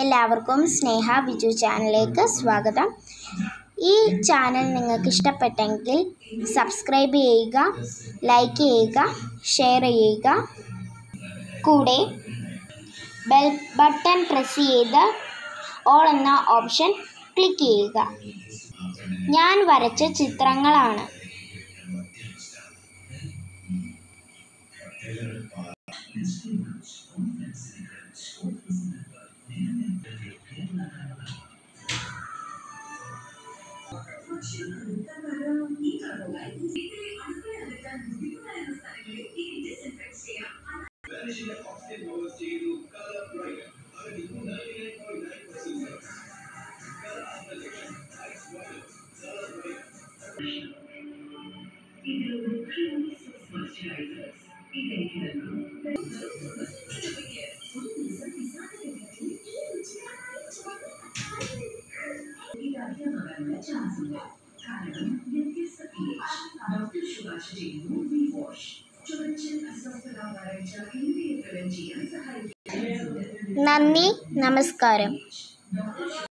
എല്ലാവർക്കും സ്നേഹ ബിജു ചാനലിലേക്ക് സ്വാഗതം ഈ ചാനൽ നിങ്ങൾക്ക് ഇഷ്ടപ്പെട്ടെങ്കിൽ സബ്സ്ക്രൈബ് ചെയ്യുക ലൈക്ക് ചെയ്യുക ഷെയർ ചെയ്യുക കൂടെ ബെൽ ബട്ടൺ പ്രസ് ചെയ്ത് ഓൾ എന്ന ഓപ്ഷൻ ക്ലിക്ക് ചെയ്യുക ഞാൻ വരച്ച ചിത്രങ്ങളാണ് നന്ദി നമസ്കാരം